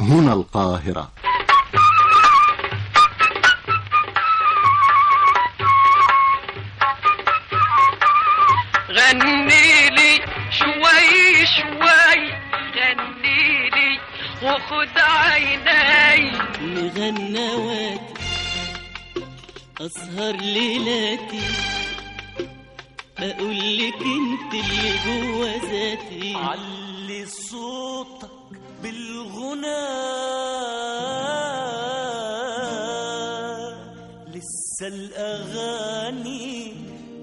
هنا القاهرة غني لي شوي شوي غني لي وخد عيني مغنواتي أسهر ليلاتي أقول لك انت اللي جوا ذاتي علي صوتك بالغنى لسه الأغاني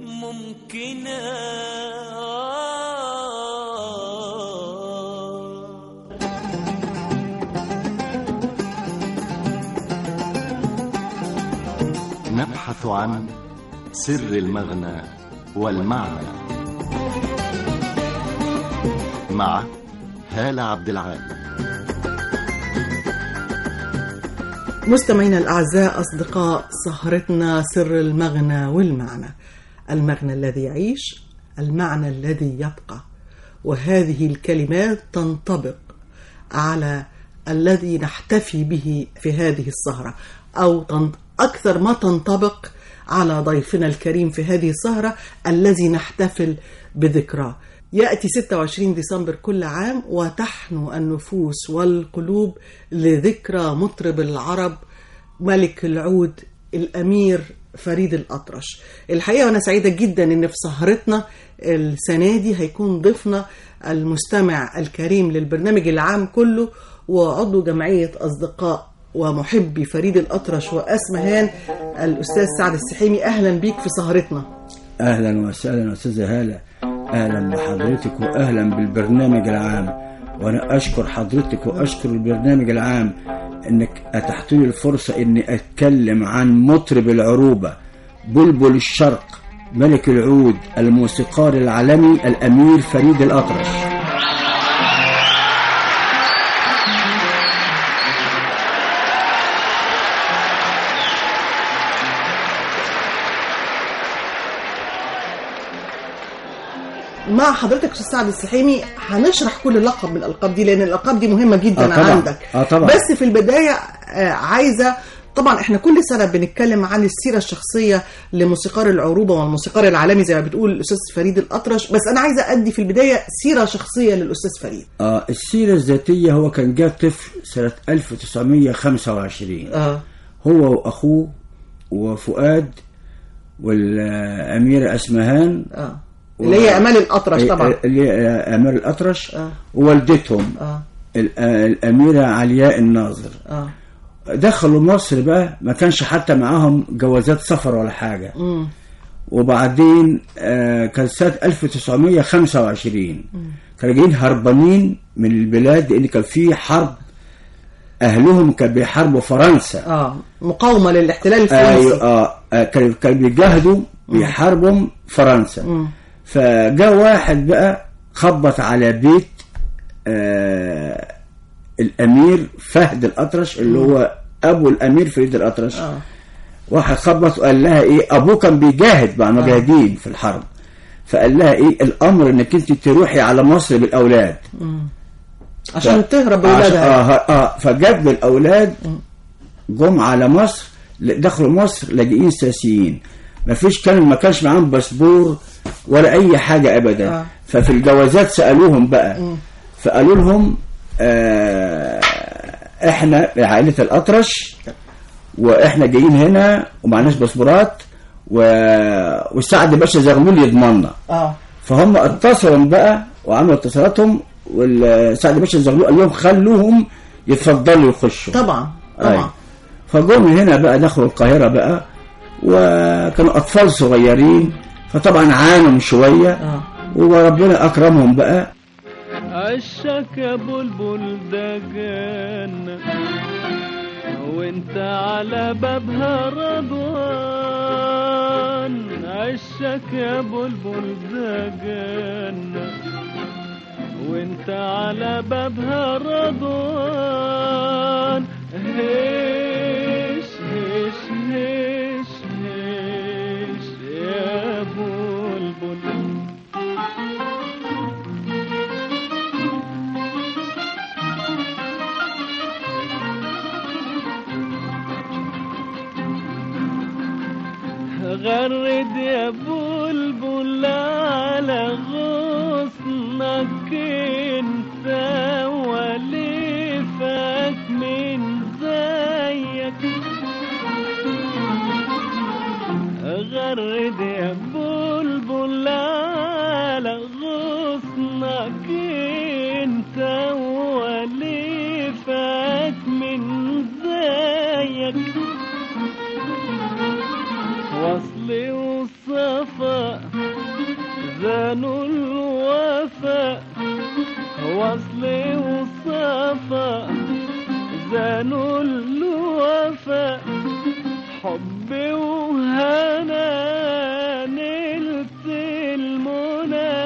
ممكنة نبحث عن سر المغنى والمعنى مع هالة عبد العال مستمعينا الأعزاء أصدقاء سهرتنا سر المغنى والمعنى المغنى الذي يعيش المعنى الذي يبقى وهذه الكلمات تنطبق على الذي نحتفي به في هذه السهرة أو تن- أكثر ما تنطبق على ضيفنا الكريم في هذه السهرة الذي نحتفل بذكراه يأتي 26 ديسمبر كل عام وتحنو النفوس والقلوب لذكرى مطرب العرب ملك العود الأمير فريد الأطرش الحقيقة وأنا سعيدة جدا إن في سهرتنا السنة دي هيكون ضيفنا المستمع الكريم للبرنامج العام كله وعضو جمعية أصدقاء ومحبي فريد الأطرش وأسمهان الأستاذ سعد السحيمي أهلا بيك في سهرتنا اهلا وسهلا استاذه هاله اهلا بحضرتك واهلا بالبرنامج العام وانا اشكر حضرتك واشكر البرنامج العام انك اتحت لي الفرصه اني اتكلم عن مطرب العروبه بلبل الشرق ملك العود الموسيقار العالمي الامير فريد الاطرش مع حضرتك استاذ سعد السحيمي هنشرح كل لقب من الالقاب دي لان الالقاب دي مهمه جدا آه طبعاً. عندك آه طبعاً. بس في البدايه آه، عايزه طبعا احنا كل سنه بنتكلم عن السيره الشخصيه لموسيقار العروبه والموسيقار العالمي زي ما بتقول الاستاذ فريد الاطرش بس انا عايزه ادي في البدايه سيره شخصيه للاستاذ فريد آه السيره الذاتيه هو كان جاب طفل سنه 1925 اه هو واخوه وفؤاد والاميره اسمهان اه اللي هي امال الاطرش طبعا اللي هي امير الاطرش آه. ووالدتهم اه ال- آه، الاميره علياء الناظر اه دخلوا مصر بقى ما كانش حتى معاهم جوازات سفر ولا حاجه امم وبعدين آه، كان سنه 1925 كانوا جايين هربانين من البلاد لان كان في حرب اهلهم كانوا بيحاربوا فرنسا اه مقاومه للاحتلال الفرنسي ايوه اه آه، كانوا كانوا بيجاهدوا بيحاربوا فرنسا مم. فجاء واحد بقى خبط على بيت آه الامير فهد الاطرش اللي هو ابو الامير فريد الاطرش اه واحد خبط وقال لها ايه ابوه كان بيجاهد مع مجاهدين في الحرب فقال لها ايه الامر انك انت تروحي على مصر بالاولاد عشان تهرب عشان- باولادها اه اه فجاب بالاولاد جم على مصر ل- دخلوا مصر لاجئين سياسيين ما فيش كان ما كانش معاهم باسبور ولا اي حاجه ابدا آه. ففي الجوازات سالوهم بقى فقالوا لهم آه احنا عائله الاطرش واحنا جايين هنا ومعناش باسبورات و... والسعد باشا زغلول يضمننا اه فهم اتصلوا بقى وعملوا اتصالاتهم والسعد باشا زغلول قال لهم خلوهم يتفضلوا يخشوا طبعا أي. طبعا فجم هنا بقى دخلوا القاهرة بقى وكانوا أطفال صغيرين فطبعا عانوا شوية اه وربنا أكرمهم بقى عشك يا بلبل ده جنة وانت على بابها رضوان عشك يا بلبل ده جنة وانت على بابها رضوان هيش هيش هيش هيش يا بلبل غرد يا بلبل على غصنك انت ولفك من زيك غرد يا بلبل على غصنك انت ولفك من زيك وصل والصفا زانوا الوفا وصل والصفا زانوا الوفا حبي وهنا نلت المنى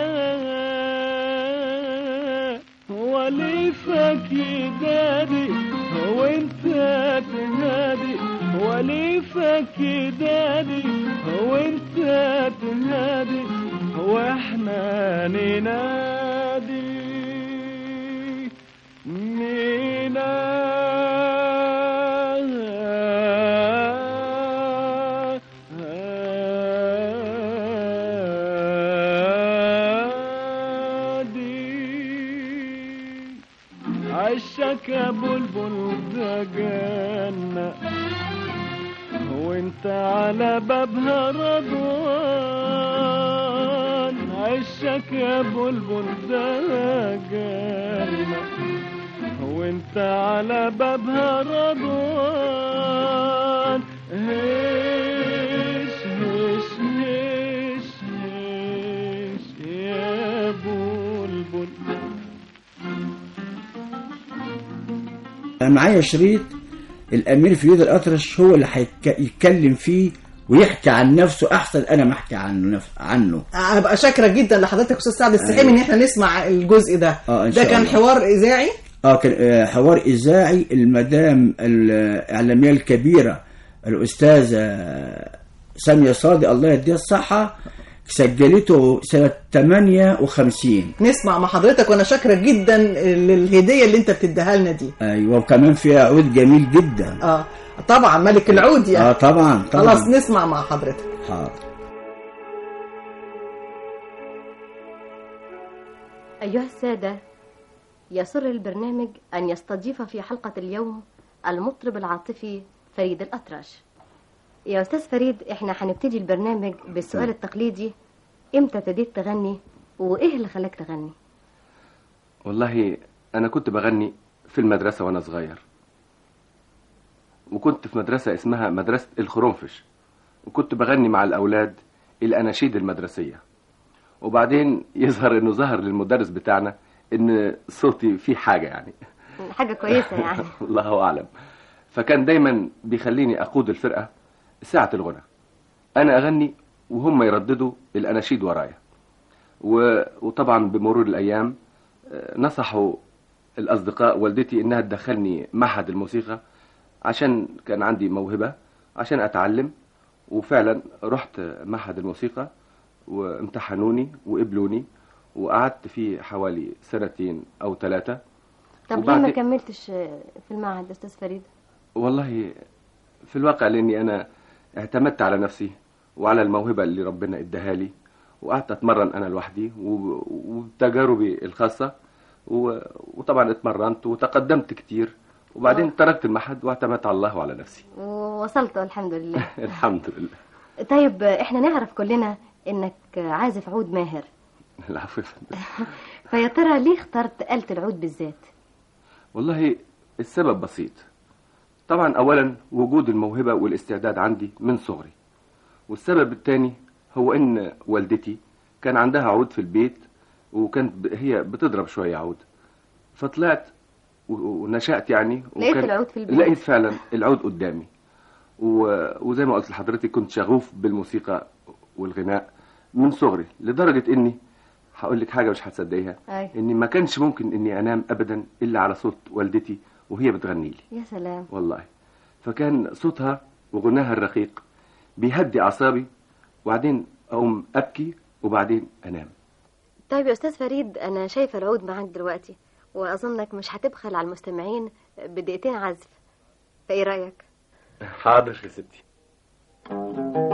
وليفك يدادي وانت تنادي وليفك يدادي وانت تنادي واحنا ننادي ننادي عشك يا بلبل ده جنة وانت على بابها رضوان عشك يا بلبل ده جنة وانت على بابها رضوان هش هش هش هش يا بلبل معايا شريط الامير فريد الاطرش هو اللي هيتكلم فيه ويحكي عن نفسه احسن انا ما احكي عنه نف... عنه هبقى شاكره جدا لحضرتك استاذ سعد السحيمي ان احنا نسمع الجزء ده آه، إن ده شاء كان الله. حوار اذاعي اه كان آه، حوار اذاعي المدام الاعلاميه الكبيره الاستاذه ساميه صادق الله يديها الصحه سجلته سنه 58 نسمع مع حضرتك وانا شاكره جدا للهديه اللي انت بتديها لنا دي ايوه وكمان فيها عود جميل جدا اه طبعا ملك العود يعني اه طبعا طبعا خلاص نسمع مع حضرتك حاضر أيها السادة يسر البرنامج أن يستضيف في حلقة اليوم المطرب العاطفي فريد الأطرش يا أستاذ فريد إحنا هنبتدي البرنامج بالسؤال التقليدي إمتى ابتديت تغني وإيه اللي خلاك تغني والله أنا كنت بغني في المدرسة وأنا صغير وكنت في مدرسة اسمها مدرسة الخرنفش وكنت بغني مع الأولاد الأناشيد المدرسية وبعدين يظهر إنه ظهر للمدرس بتاعنا إن صوتي فيه حاجة يعني حاجة كويسة يعني الله أعلم فكان دايما بيخليني أقود الفرقة ساعة الغنى أنا أغني وهم يرددوا الأناشيد ورايا و- وطبعا بمرور الأيام آه، نصحوا الأصدقاء والدتي إنها تدخلني معهد الموسيقى عشان كان عندي موهبة عشان أتعلم وفعلا رحت معهد الموسيقى وامتحنوني وقبلوني وقعدت فيه حوالي سنتين أو ثلاثة طب ليه وبعد- ما كملتش في المعهد يا أستاذ فريد والله في الواقع لاني انا اعتمدت على نفسي وعلى الموهبه اللي ربنا اداها لي وقعدت اتمرن انا لوحدي و- وبتجاربي الخاصه و- وطبعا اتمرنت وتقدمت كتير وبعدين تركت المعهد واعتمدت على الله وعلى نفسي ووصلت الحمد لله الحمد لله طيب إحنا نعرف كلنا إنك عازف عود ماهر العفو يا فندم. فيا ترى ليه اخترت آلة العود بالذات والله السبب بسيط طبعا اولا وجود الموهبه والاستعداد عندي من صغري والسبب الثاني هو ان والدتي كان عندها عود في البيت وكانت ب- هي بتضرب شويه عود فطلعت و- ونشأت يعني لقيت وكان- العود في البيت. لقيت فعلا العود قدامي و... وزي ما قلت لحضرتك كنت شغوف بالموسيقى والغناء من صغري لدرجه اني هقول لك حاجه مش هتصدقيها أي. اني ما كانش ممكن اني انام ابدا الا على صوت والدتي وهي بتغني لي يا سلام والله فكان صوتها وغناها الرقيق بيهدي اعصابي وبعدين اقوم ابكي وبعدين انام طيب يا أستاذ فريد أنا شايفة العود معاك دلوقتي وأظنك مش هتبخل على المستمعين بدقيقتين عزف فإيه رأيك؟ حاضر يا ستي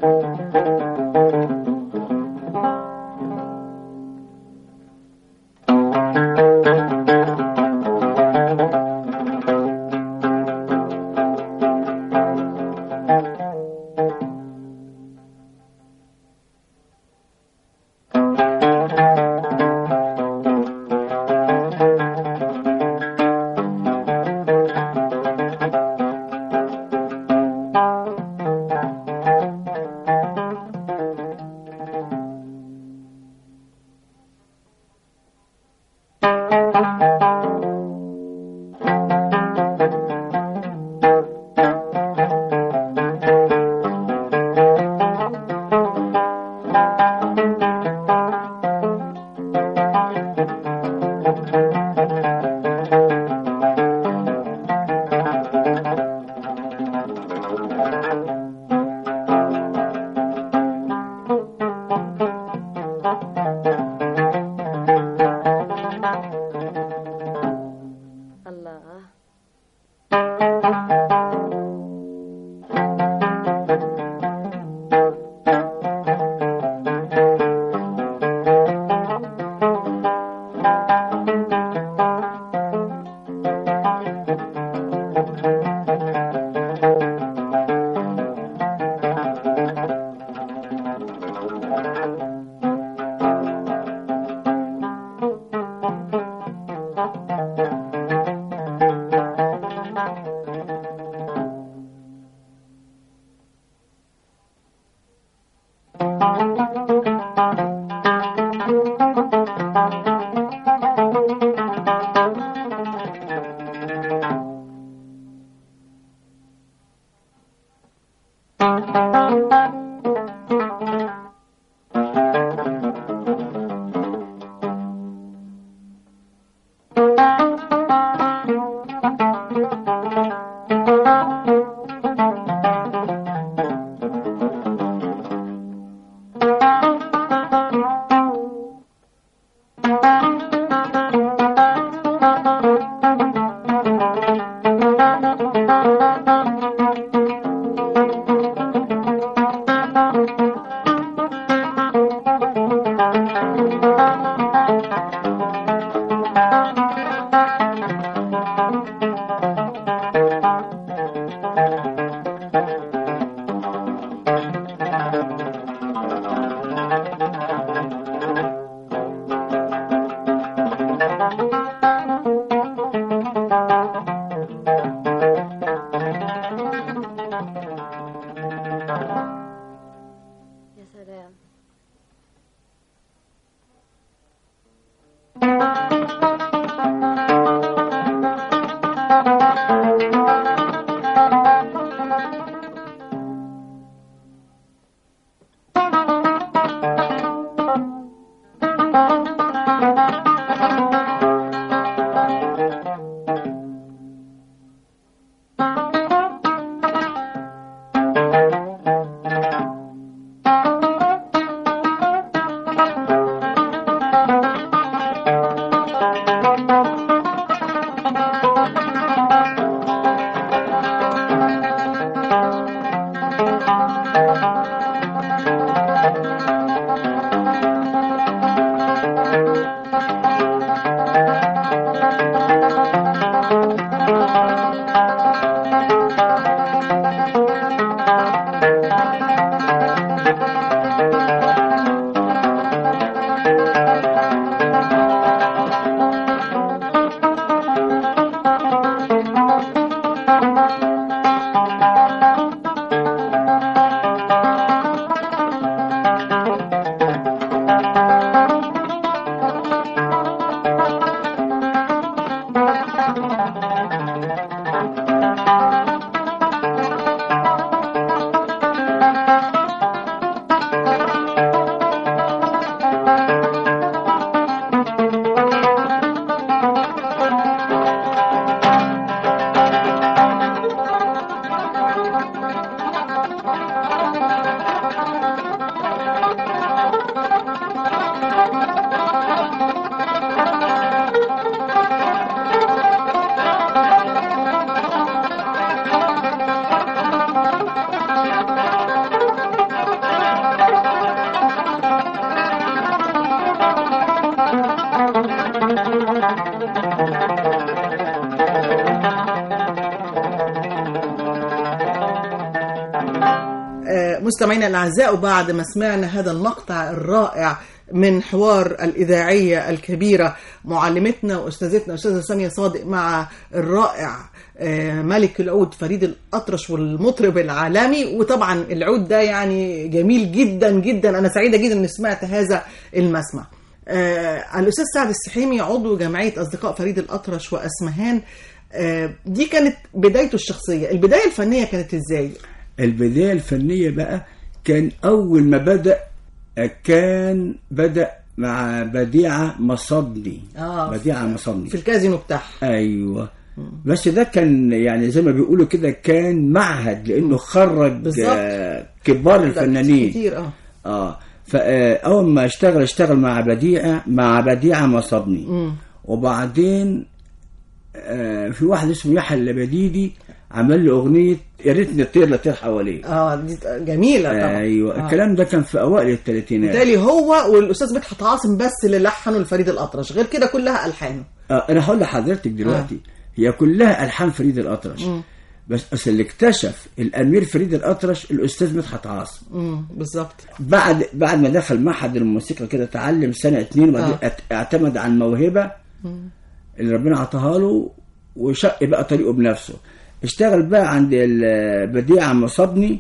الله يا سلام مستمعينا الأعزاء وبعد ما سمعنا هذا المقطع الرائع من حوار الإذاعية الكبيرة معلمتنا وأستاذتنا أستاذة سامية صادق مع الرائع آه، ملك العود فريد الأطرش والمطرب العالمي وطبعا العود ده يعني جميل جدا جدا أنا سعيدة جدا أن سمعت هذا المسمع آه، الأستاذ سعد السحيمي عضو جمعية أصدقاء فريد الأطرش وأسمهان آه، دي كانت بدايته الشخصية البداية الفنية كانت إزاي؟ البداية الفنية بقى كان أول ما بدأ كان بدأ مع بديعة مصبني آه. بديعة مصبني في الكازينو بتاعها ايوه بس ده كان يعني زي ما بيقولوا كده كان معهد لانه خرج بالظبط. آه، كبار الفنانين كتير اه اه فاول ما اشتغل اشتغل مع بديعه مع بديعه مصبني وبعدين آه في واحد اسمه يحيى اللبديدي عمل له اغنيه يا ريتني الطير لطير حواليه اه دي جميله طبعا ايوه آه. الكلام ده كان في اوائل الثلاثينات بالتالي هو والاستاذ مدحت عاصم بس اللي لحنوا لفريد الاطرش غير كده كلها الحانه آه انا هقول لحضرتك دلوقتي هي كلها الحان فريد الاطرش بس بس اللي اكتشف الامير فريد الاطرش الاستاذ مدحت عاصم امم بالظبط بعد بعد ما دخل معهد الموسيقى كده تعلم سنه اتنين وبعدين آه. ات- اعتمد على الموهبه اللي ربنا عطاها له وشق بقى طريقه بنفسه اشتغل بقى عند البديعة مصابني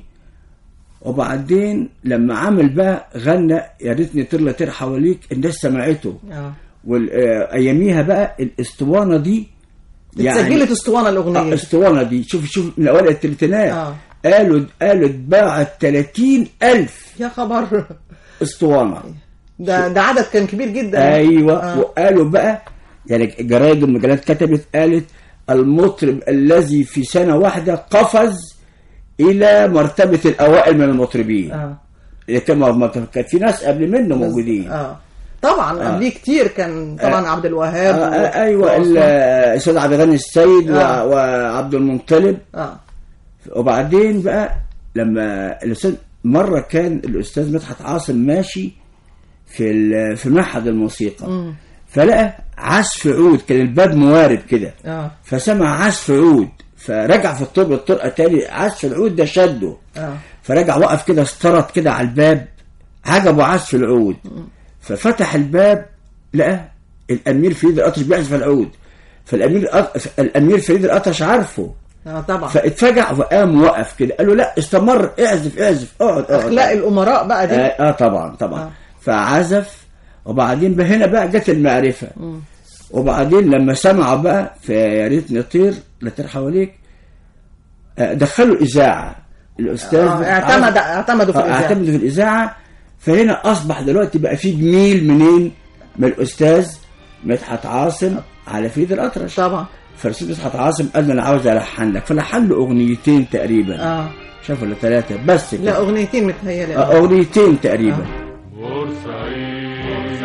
وبعدين لما عمل بقى غنى يا ريتني طير لطير حواليك الناس سمعته اه واياميها بقى الاسطوانه دي اتسجلت اسطوانه آه، الاغنيه اسطوانه دي شوف شوف من اوائل الثلاثينات آه. قالوا قالوا اتباعت 30 ألف يا خبر اسطوانه ده ده عدد كان كبير جدا ايوه آه. وقالوا بقى يعني جرايد المجلات كتبت قالت المطرب الذي في سنه واحده قفز الى مرتبه الاوائل من المطربين اه اللي كان ما- كان في ناس قبل منه موجودين اه طبعا آه. قبليه كتير كان طبعا آه. عبد الوهاب آه و- آه ايوه ال- وعثمان. الاستاذ عبد الغني السيد و- آه. وعبد المنقلب اه وبعدين بقى لما الاستاذ مره كان الاستاذ مدحت عاصم ماشي في ال- في معهد الموسيقى فلقى عزف عود كان الباب موارب كده اه فسمع عزف عود فرجع في الطرق الطرقه تاني عزف العود ده شده اه فرجع وقف كده استرد كده على الباب عجبه عزف العود ففتح الباب لقى الامير فريد الاطرش بيعزف العود فالامير الأط- الامير فريد الاطرش عارفه اه طبعا فاتفجع وقام وقف كده قال له لا استمر اعزف اعزف اقعد اقعد اخلاق الامراء بقى دي اه, آه طبعا طبعا آه. آه. فعزف وبعدين بقى هنا بقى جت المعرفه وبعدين لما سمعوا بقى في يا ريت نطير لطير حواليك آه، دخلوا الاذاعه الاستاذ آه، اعتمد اعتمدوا في آه، الاذاعه اعتمدوا في الاذاعه فهنا اصبح دلوقتي بقى في جميل منين من الاستاذ مدحت عاصم على فريد الاطرش طبعا فالاستاذ مدحت عاصم قال له انا عاوز الحن لك فلحن له اغنيتين تقريبا اه شاف ولا ثلاثه بس لا كده اغنيتين متهيألي آه، اغنيتين تقريبا بورسعيد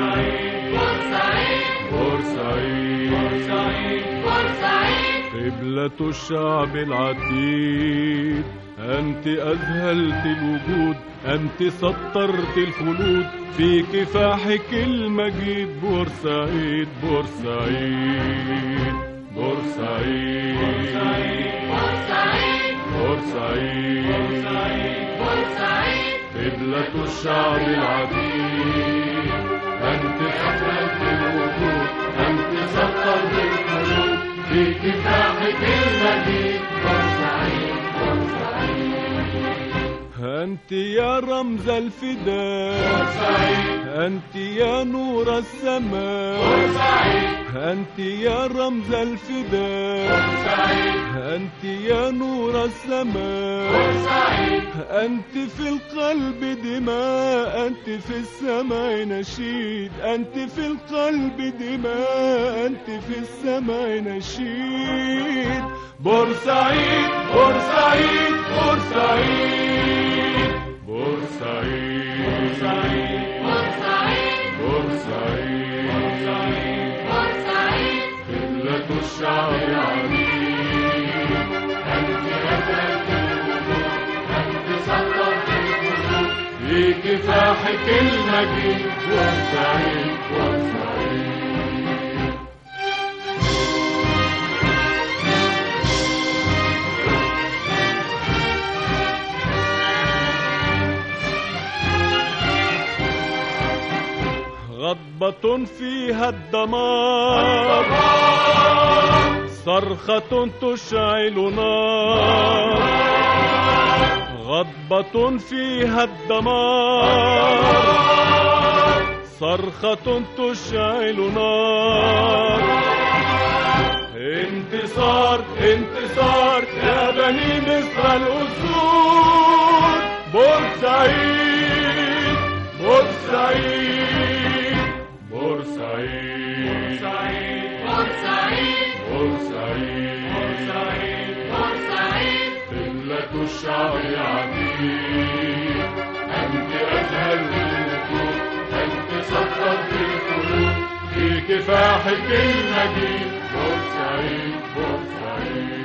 بورسعيد بورسعيد قبلة الشعب العتيد أنت أذهلت الوجود أنت سطرت الخلود في كفاحك المجيد بورسعيد بورسعيد بورسعيد بورسعيد بورسعيد قبلة الشعب العتيد أنت سطرت الوجود أنت سطرت الخلود في كفاحك المجيد بورسعيد أنت يا رمز الفداء أنت يا نور السماء أنت يا رمز الفداء أنت يا نور السماء أنت في القلب دماء أنت في السماء نشيد أنت في القلب دماء أنت في السماء نشيد بورسعيد بورسعيد بورسعيد بورسعيد بورسعيد بورسعيد قبلة الشعب العريق أنت أتت أنت سطرت الخلود في كفاحك المجيد بورسعيد بورسعيد غضبة فيها الدمار صرخة تشعل نار غضبة فيها الدمار صرخة تشعل نار انتصار انتصار يا بني مصر الأسود بورسعيد بورسعيد بورسعيد بورسعيد بورسعيد بورسعيد قبلة الشعب العتيق أنت أزهر الوجود أنت صخرة القلوب في كفاحك المجيد بورسعيد بورسعيد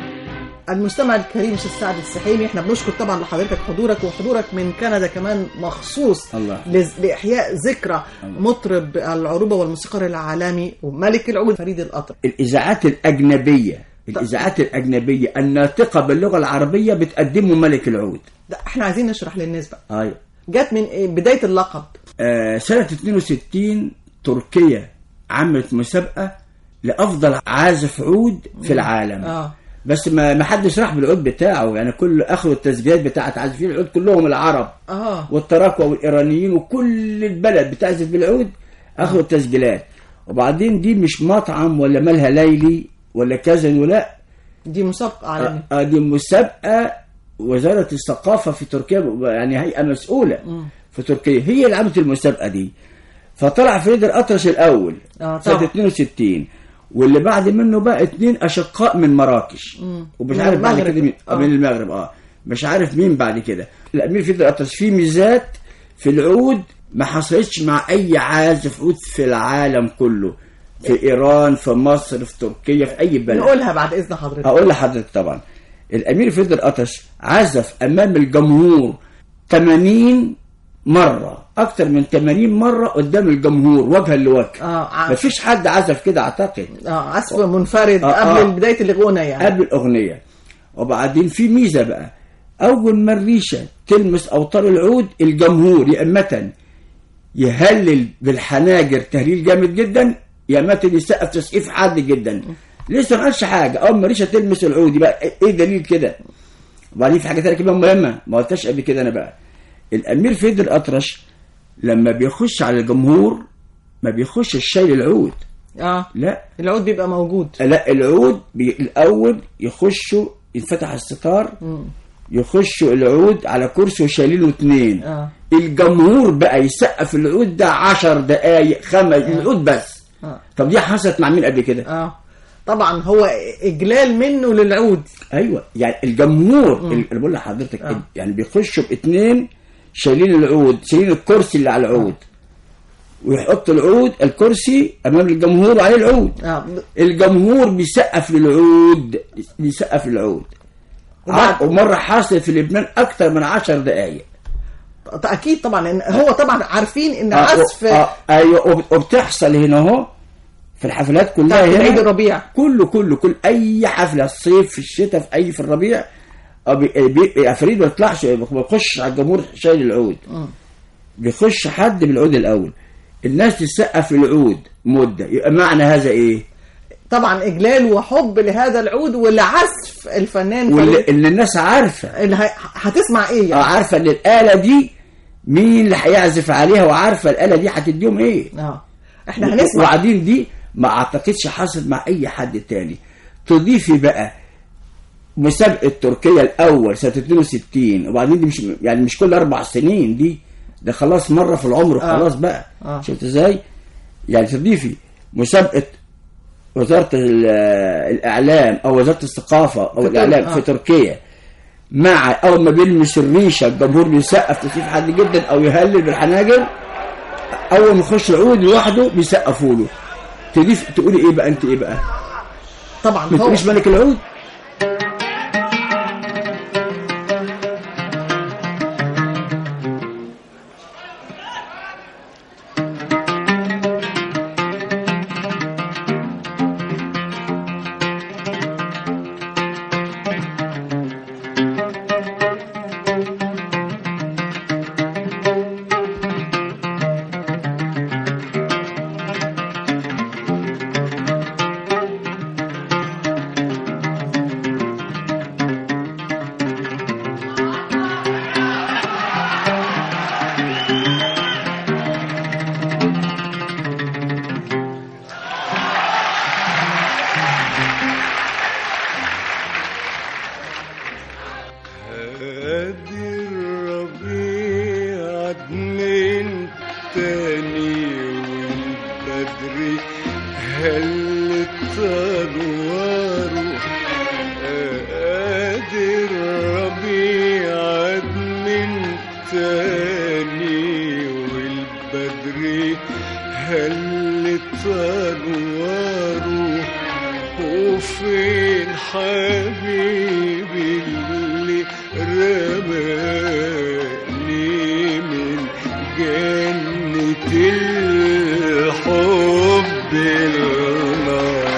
المستمع الكريم استاذ سعد السحيمي احنا بنشكر طبعا لحضرتك حضورك وحضورك من كندا كمان مخصوص الله. لز- لاحياء ذكرى مطرب العروبه والموسيقار العالمي وملك العود فريد الأطرش الإذاعات الأجنبية الإذاعات الأجنبية الناطقة باللغة العربية بتقدمه ملك العود ده احنا عايزين نشرح للناس بقى أيوة. جت من إيه؟ بدايه اللقب آه سنة 62 تركيا عملت مسابقة لأفضل عازف عود في العالم اه بس ما ما حدش راح بالعود بتاعه يعني كل اخذوا التسجيلات بتاعت عازفين العود كلهم العرب اه والتراكوة والايرانيين وكل البلد بتعزف بالعود اخذوا التسجيلات وبعدين دي مش مطعم ولا مالها ليلي ولا كذا ولا دي مسابقه عالميه آه دي مسابقة وزارة الثقافة في تركيا يعني هيئة مسؤولة في تركيا هي اللي عملت المسابقة دي فطلع فريد الأطرش الأول آه، سنة طبعا. 62 واللي بعد منه بقى اتنين أشقاء من مراكش ومش من عارف بعد المغرب. كده مين آه. آه. من المغرب اه مش عارف مين بعد كده الأمير فريد الأطرش فيه ميزات في العود ما حصلتش مع أي عازف عود في العالم كله في إيران في مصر في تركيا في أي بلد نقولها بعد اذن حضرتك اقول لحضرتك طبعا الامير فريد الأطرش عزف امام الجمهور 80 مره اكتر من 80 مره قدام الجمهور وجها لوجه اه ع- مفيش حد عزف كده اعتقد اه عزف منفرد آه، قبل آه. بدايه الغنى يعني قبل الاغنيه وبعدين في ميزه بقى اول ما الريشه تلمس اوتار العود الجمهور يا اما يهلل بالحناجر تهليل جامد جدا يا اما يسقف تسقيف عادي جدا لسه ما قالش حاجه اول ما الريشه تلمس العود يبقى ايه دليل كده وبعدين في حاجه ثانيه كمان مهمه ما قلتهاش قبل كده انا بقى الامير فيد الاطرش لما بيخش على الجمهور ما بيخش شايل العود اه لا العود بيبقى موجود لا العود بي الاول يخشوا ينفتح الستار يخشوا العود على كرسي وشايلينه اتنين اه الجمهور بقى يسقف العود ده عشر دقايق خمس العود بس اه طب دي حصلت مع مين قبل كده اه طبعا هو اجلال منه للعود ايوه يعني الجمهور ال- اللي بقول لحضرتك آه. يعني بيخشوا باتنين شايلين العود شايلين الكرسي اللي على العود ويحط العود الكرسي امام الجمهور وعليه العود اه الجمهور بيسقف للعود بيسقف للعود وبعد- ومرة حاصل في لبنان أكتر من عشر دقايق ط- اكيد طبعا لان هو طبعا عارفين ان آه، عزف آه، أيوة وب- وبتحصل هنا أهو في الحفلات كلها بتاعت هنا عيد الربيع كله كله كل أي حفلة الصيف في الشتاء في أي في الربيع آه، بي- بي- فريد ما بيطلعش ما بيخش على الجمهور شايل العود بيخش حد بالعود الأول الناس تسقف العود مدة يبقى معنى هذا إيه؟ طبعا اجلال وحب لهذا العود ولعزف الفنان واللي فريد اللي الناس عارفة اللي هي- هتسمع ايه اه يعني عارفه ان الاله دي مين اللي هيعزف عليها وعارفه الاله دي هتديهم ايه اه احنا هنسمع وبعدين دي ما اعتقدش حصلت مع اي حد تاني تضيفي بقى مسابقه تركيا الاول سنه 62 وبعدين دي مش يعني مش كل اربع سنين دي ده خلاص مره في العمر آه. خلاص بقى آه. شفت ازاي يعني تضيفي مسابقه وزاره ال- الاعلام او وزاره الثقافه او في تر- الاعلام آه. في تركيا مع اول ما بيلمس الريشه الجمهور بيسقف تسقيف حد جدا او يهلل بالحناجر اول ما يخش العود لوحده بيسقفوا له تضيف تقولي ايه بقى انت ايه بقى طبعا ما هو تقوليش ملك العود ادي الربيع من تاني والبدري هل تنوره ادي الربيع من تاني والبدري هل تنوره وفين حبيبي اللي رماني من جنة الحب النار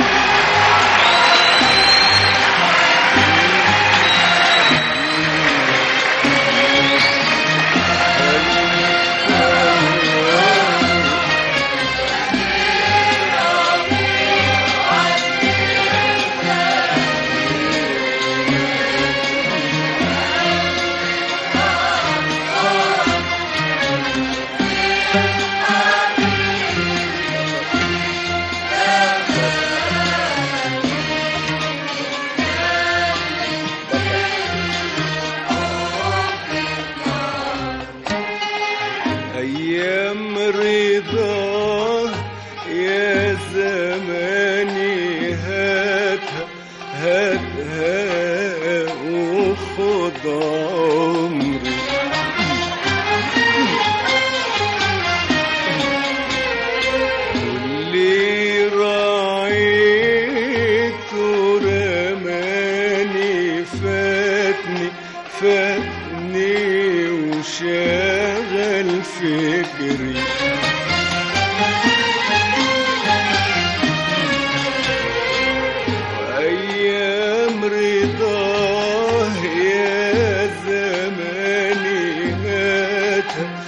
أيام رضاه يا زماني هاتها هاتها وخد عمري واللي راعيته رماني فاتني فاتني وشغل فكري أيام رضاه يا زماني هاتها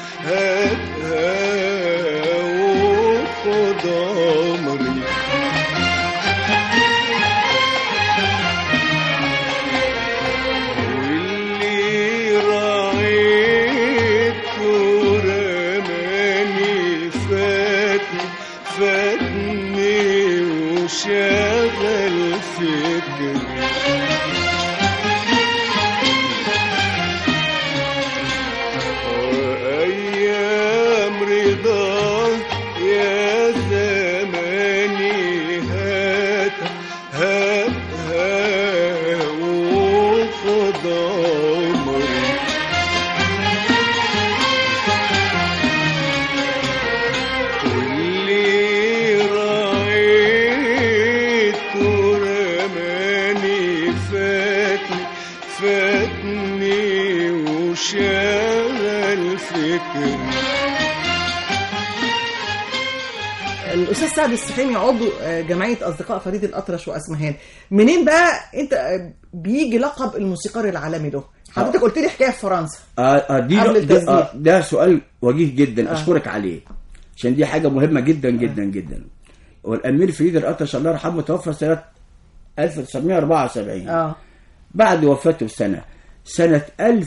هاتها وخد عمري واللي راعيته رماني فاتني فاتني وشغل فكري وأيام رضاه يا زماني هات هات وخد عمري واللي راعيته رماني فاتني فاتني وشغل فكري الاستاذ سعد السحيمي عضو آه، جمعيه اصدقاء فريد الاطرش واسمهان منين بقى انت آه، بيجي لقب الموسيقار العالمي له حضرتك قلت لي حكايه في فرنسا آه آه دي قبل ده, التسجيل. آه ده سؤال وجيه جدا آه. اشكرك عليه عشان دي حاجه مهمه جدا جدا جدا والامير فريد الاطرش الله يرحمه توفى سنه 1974 اه بعد وفاته بسنه سنه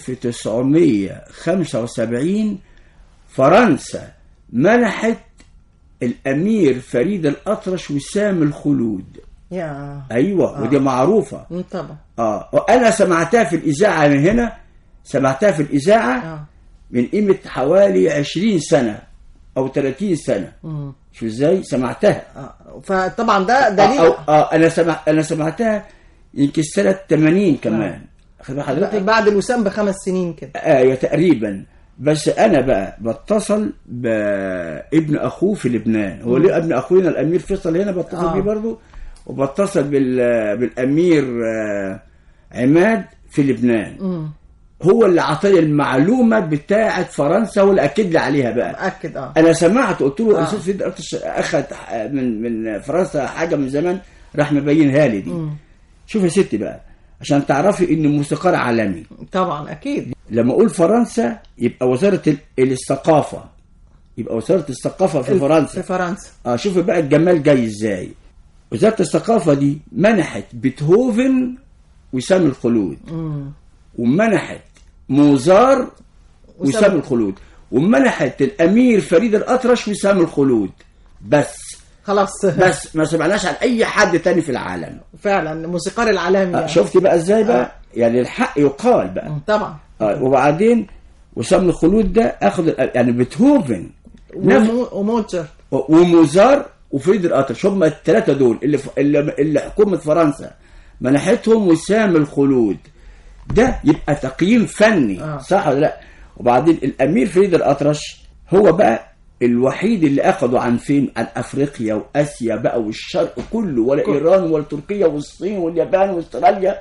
1975 فرنسا منحت الامير فريد الاطرش وسام الخلود يا ايوه آه. ودي معروفه مم، طبعا اه وانا سمعتها في الاذاعه من هنا سمعتها في الاذاعه اه من قيمه حوالي 20 سنه او 30 سنه مم. شو ازاي سمعتها آه. فطبعا ده آه دليل أو آه انا سمع انا سمعتها يمكن سنه 80 كمان خد بال حضرتك بعد الوسام بخمس سنين كده ايوه تقريبا بس انا بقى بتصل بابن اخوه في لبنان هو ليه ابن اخونا الامير فيصل هنا بتصل آه. بيه برضه وبتصل بال بالامير آه، عماد في لبنان مم. هو اللي عطاني المعلومه بتاعه فرنسا واللي اكد لي عليها بقى اكد اه انا سمعت قلت له آه. الاستاذ فريد الأطرش اخذ من من فرنسا حاجه من زمان راح مبينها لي دي مم. شوف يا ستي بقى عشان تعرفي ان موسيقار عالمي طبعا اكيد لما اقول فرنسا يبقى وزاره ال- الثقافه يبقى وزاره الثقافه في في فرنسا فرنسا اه شوفي بقى الجمال جاي ازاي وزاره الثقافه دي منحت بيتهوفن وسام الخلود مم. ومنحت موزار وسام- وسام الخلود ومنحت الامير فريد الاطرش وسام الخلود بس خلاص بس ما سمعناش عن اي حد تاني في العالم فعلا الموسيقار العالمي آه، يعني. شفتي بقى ازاي بقى يعني الحق يقال بقى طبعا آه وبعدين وسام الخلود ده اخذ ال- يعني بيتهوفن نفس- ومو- وموتشر وموزار وفريد الأطرش هم الثلاثة دول اللي, ف... اللي اللي حكومة فرنسا منحتهم وسام الخلود ده يبقى تقييم فني آه. صح ولا لا وبعدين الأمير فريد الأطرش هو بقى الوحيد اللي أخده عن فين عن أفريقيا وآسيا بقى والشرق كله ولا إيران ولا تركيا والصين واليابان واستراليا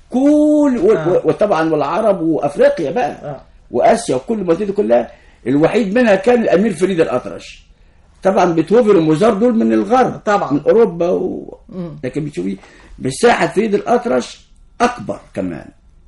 كل و... آه. و... وطبعا والعرب وأفريقيا بقى آه. وآسيا وكل المنطقة دي كلها الوحيد منها كان الأمير فريد الأطرش طبعا بيتهوفن وموزار دول من الغرب طبعا. من اوروبا و... لكن بتشوفي مساحه فريد الاطرش اكبر كمان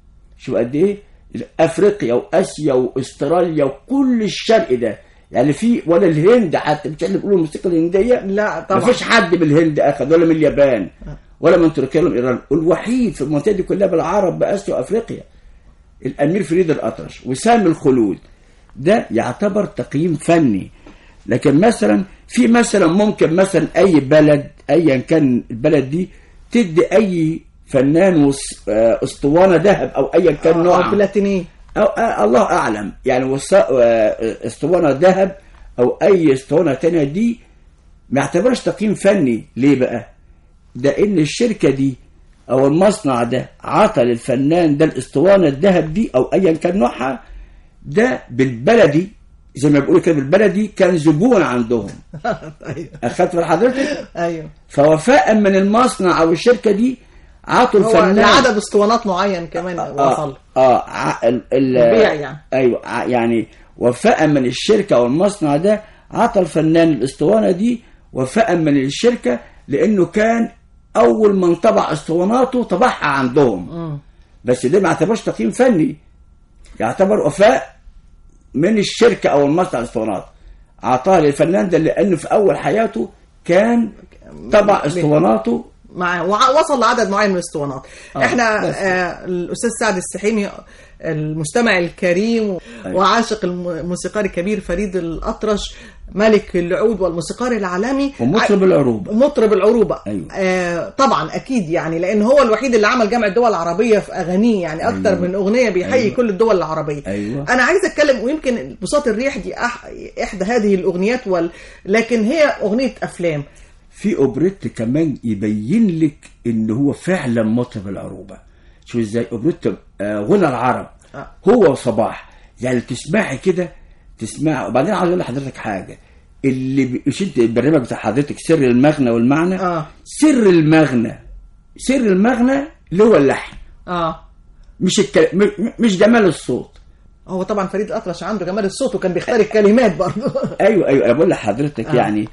شو قد ايه افريقيا واسيا واستراليا وكل الشرق ده يعني في ولا الهند حتى مش اللي بيقولوا الموسيقى الهنديه لا طبعا ما فيش حد من الهند اخذ ولا من اليابان ولا من تركيا ولا من ايران الوحيد في المنطقه دي كلها بالعرب باسيا وافريقيا الامير فريد الاطرش وسام الخلود ده يعتبر تقييم فني لكن مثلا في مثلا ممكن مثلا اي بلد ايا كان البلد دي تدي اي فنان وس- آه، اسطوانه ذهب او ايا كان أو نوع بلاتينيه أو آه الله أعلم يعني وص- آه، اسطوانة ذهب أو أي اسطوانة تانية دي ما يعتبرش تقييم فني ليه بقى؟ ده إن الشركة دي أو المصنع ده عطى للفنان ده الاسطوانة الذهب دي أو أيا كان نوعها ده بالبلدي زي ما بيقولوا كده بالبلدي كان زبون عندهم ايوه أخدت بال حضرتك؟ ايوه فوفاء من المصنع أو الشركة دي عطوا هو الفنان لعدد اسطوانات معين كمان وصل اه ع- ال ال البيع يعني. ايوه ع- يعني وفاء من الشركه او المصنع ده عطى الفنان الاسطوانه دي وفاء من الشركه لانه كان اول من طبع اسطواناته طبعها عندهم بس ده ما يعتبرش تقييم فني يعتبر وفاء من الشركه او المصنع الاسطوانات اعطاها للفنان ده لانه في اول حياته كان طبع اسطواناته مع وع- وصل لعدد معين من الاسطوانات آه، احنا بس. آه الاستاذ سعد السحيمي المستمع الكريم أيوة. وعاشق الم- الموسيقار الكبير فريد الأطرش ملك العود والموسيقار العالمي ومطرب العروبه مطرب العروبة أيوة. آه طبعا أكيد يعني لأن هو الوحيد اللي عمل جامع الدول العربية في أغانيه يعني أكتر أيوة. من أغنية بيحيي أيوة. كل الدول العربية أيوة. أنا عايز أتكلم ويمكن بساط الريح دي أح... إحدى هذه الأغنيات وال... لكن هي أغنية أفلام في اوبريت كمان يبين لك ان هو فعلا مطرب العروبه شو ازاي اوبريت آه، غنى العرب آه. هو وصباح يعني تسمعي كده تسمع وبعدين عاوز اقول لحضرتك حاجه اللي ب- مش انت البرنامج بتاع حضرتك سر المغنى والمعنى آه. سر المغنى سر المغنى اللي هو اللحن آه مش الكل... م- م- مش جمال الصوت هو طبعا فريد الأطرش عنده جمال الصوت وكان بيختار الكلمات برضه ايوه ايوه انا بقول لحضرتك آه. يعني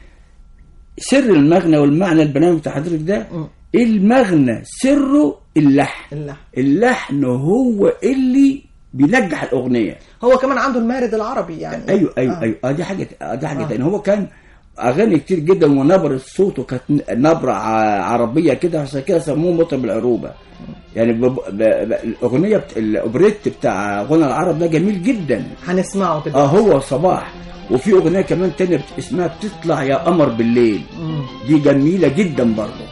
سر المغنى والمعنى البرنامج بتاع حضرتك ده المغنى سره اللحن اللحن. اللحن هو اللي بينجح الاغنيه هو كمان عنده المارد العربي يعني ايوه ايوه آه. ايوه آه دي حاجه آه دي حاجه آه. تانية هو كان اغاني كتير جدا ونبره صوته كانت نبره ع- عربيه كده عشان كده سموه مطرب العروبه يعني ب... ب... ب... الاغنيه بت... الاوبريت بتاع غنى العرب ده جميل جدا هنسمعه كده اه هو صباح وفي اغنيه كمان تانية بت- اسمها بتطلع يا قمر بالليل دي جميله جدا برضه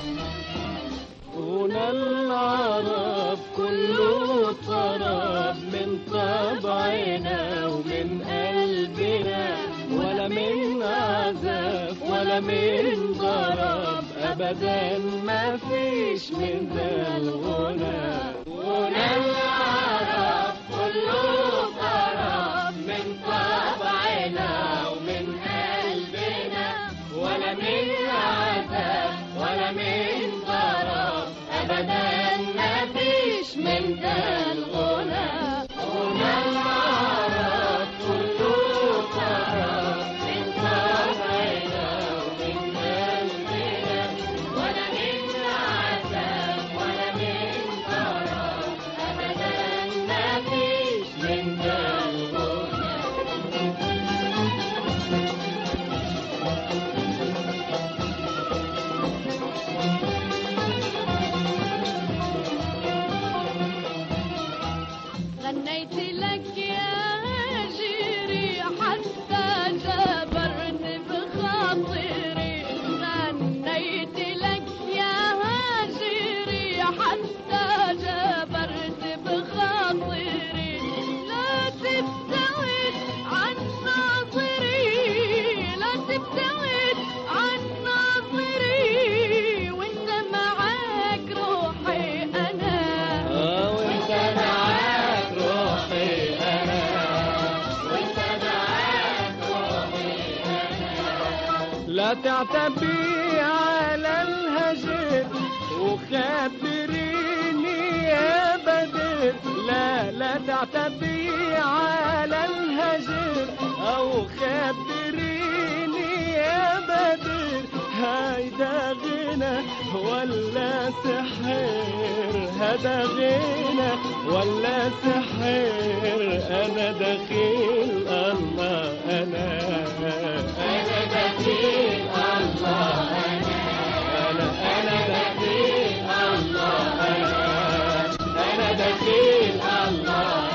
هنا العرب كله طرب من طبعنا ومن قلبنا ولا من عذاب ولا من ضرب ابدا ما فيش من ذا الغنى هنا العرب كله طرب من طبعنا ومن قلبنا ولا من عذاب ولا من ضرب ابدا ما فيش من ذا الغنى هنا العرب كله طرب من طبعنا ومن قلبنا ولا من عذاب ولا من ضرب ابدا ما فيش من ذا الغنى لا تعتبي على الهجر وخبريني يا بدر لا لا تعتبي على الهجر او خبريني يا بدر هيدا غنى ولا سحر هذا غنى ولا سحر انا دخيل الله انا انا دخيل الله انا انا دخيل الله انا انا دخيل الله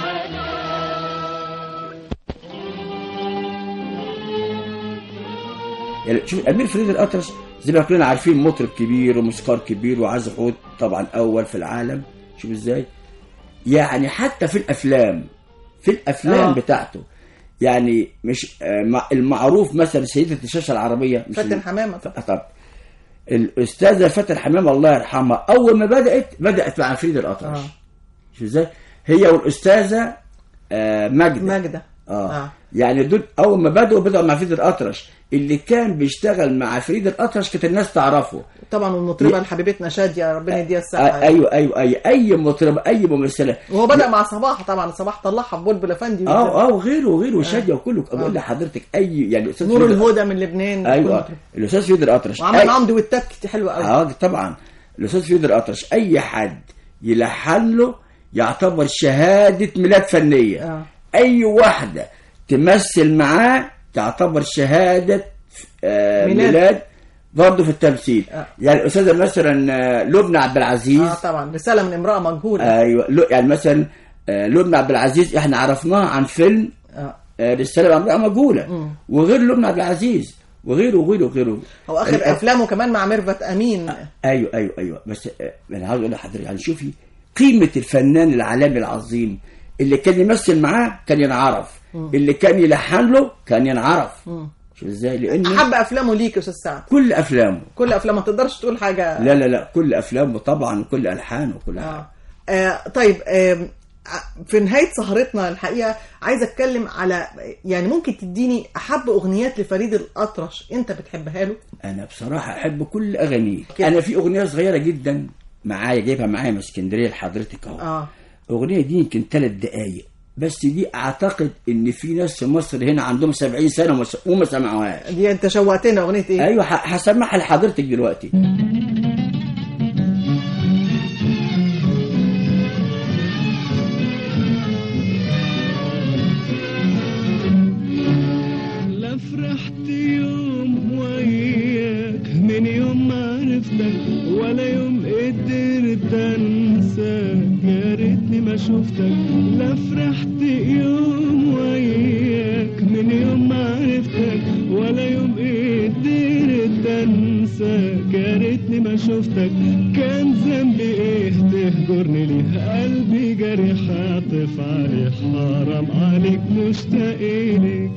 يعني شوف الامير فريد الاطرش زي ما كلنا عارفين مطرب كبير وموسيقار كبير وعازف عود طبعا اول في العالم شوف ازاي يعني حتى في الافلام في الافلام آه. آه. بتاعته يعني مش آه، مع- المعروف مثلا سيدة الشاشة العربية مش فاتن حمامة طب طب الأستاذة فاتن حمامة الله يرحمها أول ما بدأت بدأت مع فريد الأطرش آه. شوف ازاي هي والأستاذة آه، ماجدة ماجدة آه. آه. يعني دول اول ما بدأوا بدأوا مع فريد الأطرش اللي كان بيشتغل مع فريد الأطرش كانت الناس تعرفه طبعا والمطربة حبيبتنا شادية ربنا يديها آه الصحة ايوه ايوه ايوه اي مطرب اي ممثله وهو بدأ مع صباح طبعا صباح طلعها ببلبل افندي اه اه وغيره وغيره وشاديه وكله بقول لحضرتك اي يعني الاستاذ نور فريد- الهدى من لبنان ايوه كل الاستاذ فريد الأطرش وعمل أي- معاهم دويتات كتير حلوة قوي اه طبعا الاستاذ فريد الأطرش اي حد يلحن له يعتبر شهاده ميلاد فنيه آه. اي واحده تمثل معاه تعتبر شهاده آه ميلاد. ميلاد, برضه في التمثيل آه. يعني الاستاذه مثلا آه، لبنى عبد العزيز اه طبعا رسالة من امرأة مجهولة ايوه لو- يعني مثلا آه، لبنى عبد العزيز احنا عرفناه عن فيلم آه. آه، رساله بامراه مجهوله مم. وغير لبنى عبد العزيز وغيره وغيره وغيره هو اخر الأف- افلامه كمان مع ميرفت امين ايوه ايوه ايوه بس آه، انا عاوز اقول لحضرتك يعني شوفي قيمه الفنان العالمي العظيم اللي كان يمثل معاه كان ينعرف اللي كان يلحن له كان ينعرف مم. شوف ازاي لان احب افلامه ليك يا استاذ سعد كل افلامه كل افلامه ما تقدرش تقول حاجة لا لا لا كل افلامه طبعا كل الحانه كل حاجه آه. آه طيب آه في نهاية سهرتنا الحقيقة عايزة اتكلم على يعني ممكن تديني احب اغنيات لفريد الاطرش انت بتحبها له انا بصراحه احب كل اغانيه كده. انا في اغنيه صغيره جدا معايا جايبها معايا من اسكندريه لحضرتك اهو اه الاغنيه دي يمكن ثلاث دقايق بس دي اعتقد ان في ناس في مصر هنا عندهم 70 سنه وما س- وما سمعوهاش دي انت شوقتنا اغنية ايه ايوه ه- هسمعها لحضرتك دلوقتي لا فرحت يوم وياك من يوم ما عرفتك ولا يوم قدرت انساك يا ريتني ما شفتك لا فرحت يوم وياك من يوم ما عرفتك ولا يوم قدرت انساك يا ريتني ما شفتك كان ذنبي ايه تهجرني ليه قلبي جريح عاطف عليه حرام عليك مشتاق ليك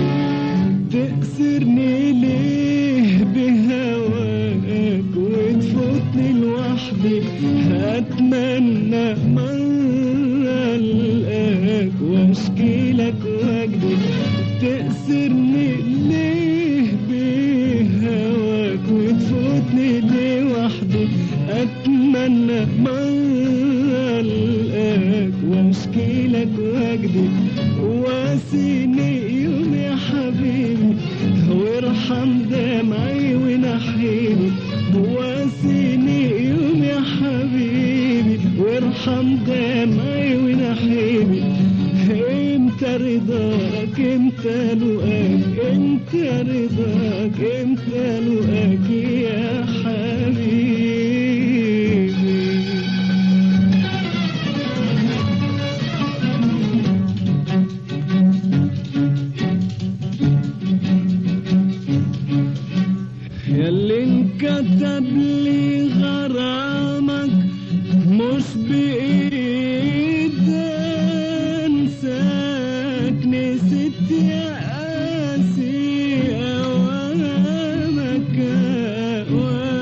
تكسرني ليه بهواك وتفوتني لوحدي اتمنى مرة القاك واشكي لك واجدي تأسرني ليه بهواك وتفوتني لوحدي اتمنى مرة القاك واشكي لك واجدي واسيني يوم يا حبيبي وارحم دمعي ونحيني واسيني يوم يا حبيبي وارحم دمعي ونحيني امتى رضاك امتى لقاك امتى رضاك امتى لقاك يا حبيبي ياللي انكتب لي غرامك مش بإيد انساك نسيت يا قاسي اوامك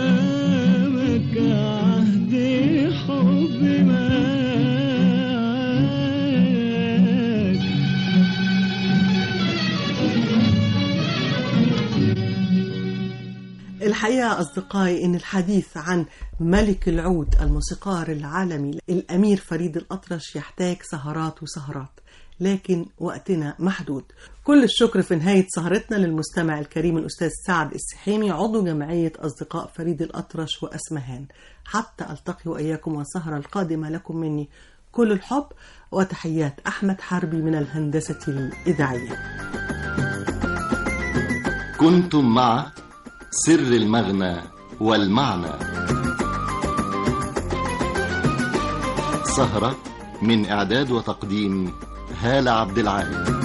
الحقيقة أصدقائي أن الحديث عن ملك العود الموسيقار العالمي الأمير فريد الأطرش يحتاج سهرات وسهرات لكن وقتنا محدود كل الشكر في نهاية سهرتنا للمستمع الكريم الأستاذ سعد السحيمي عضو جمعية أصدقاء فريد الأطرش وأسمهان حتى ألتقي وإياكم والسهرة القادمة لكم مني كل الحب وتحيات أحمد حربي من الهندسة الإذاعية كنتم مع سر المغنى والمعنى سهرة من إعداد وتقديم هالة عبد العال